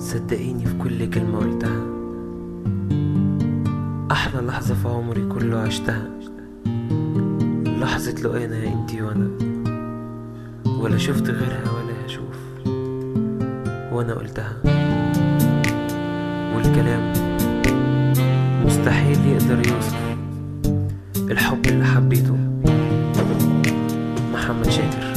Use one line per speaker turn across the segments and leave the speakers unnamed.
صدقيني في كل كلمة قلتها أحلى لحظة في عمري كله عشتها لحظة لقينا يا انتي وانا ولا شفت غيرها ولا هشوف وانا قلتها والكلام مستحيل يقدر يوصف الحب اللي حبيته محمد شاكر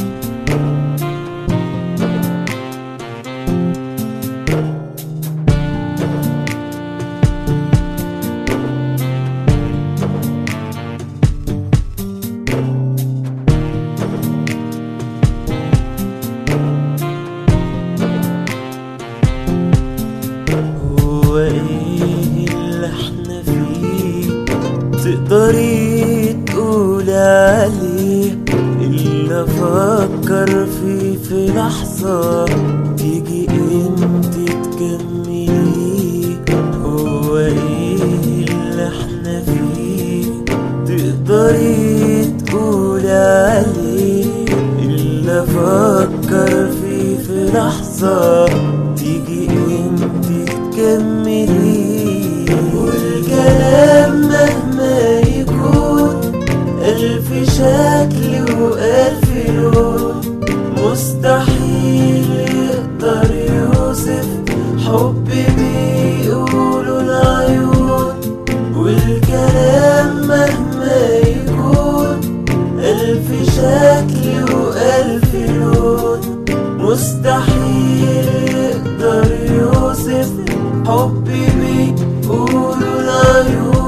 هو ايه اللي احنا فيه تقدري تقولي عليه اللي افكر فيه في لحظة تيجي انت تكمليه هو ايه اللي احنا فيه تقدري تقولي عليه اللي افكر فيه في لحظة تيجي انت تكملي والكلام مهما يكون ألف شكل وألف لون مستحيل يقدر يوصف حب بيقولوا العيون والكلام مهما يكون ألف شكل وألف لون مستحيل يقدر يوصف حبي بيقولوا العيون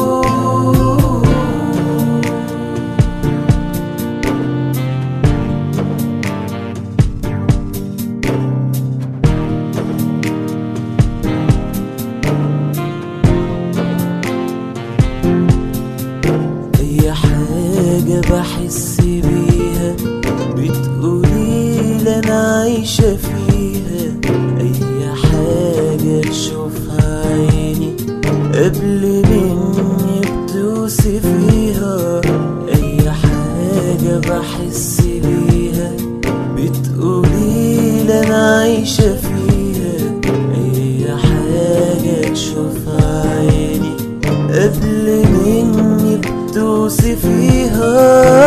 أي حاجة بحس بيها بتقولي لي أنا عايشة فيها أي حاجة تشوفها عيني قبل مني بتوصفيها أي حاجة بحس بيها بتقولي لي أنا عايشة فيها أي حاجة تشوفها عيني قبل مني بتوصفيها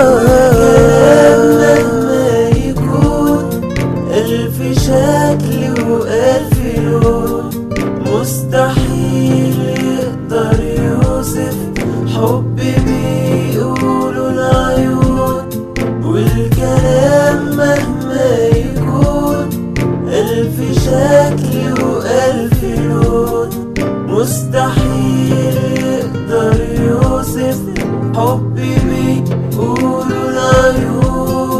مهما يكون ألف شكل وألف لون مستحيل يقدر يوصف حبي بيقولوا العيون والكلام مهما يكون ألف شكل وألف لون مستحيل يقدر يوصف حبي بيقولوا العيون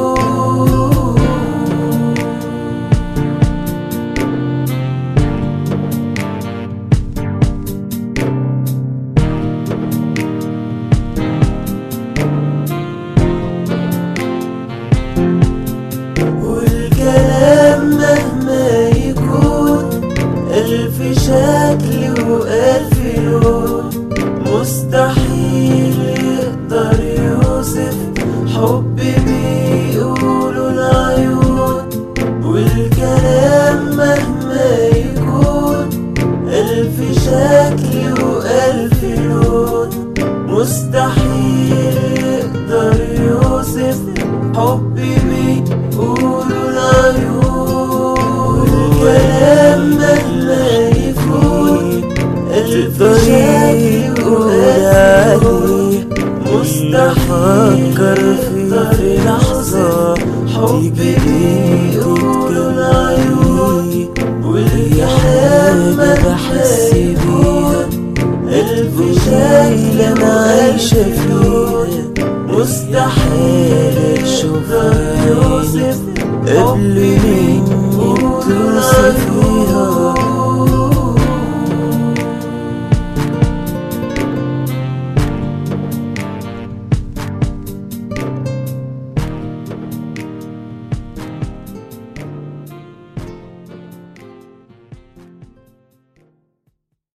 والكلام مهما يكون ألف شكل وألف لون مستحيل يقدر يوصف حبي بيقولوا العيون والكلام مهما يكون ألف شكل وألف لون مستحيل يقدر يوصف حبي بيقولوا العيون والكلام مهما يكون ألف شكل وألف لون مستحيل يقدر في لحظة حبي بيقولوا العيون والكلام بحس بيها ألف شكل أنا عايشة فيها مستحيل تشوفها يوسف قبل مني توصفيها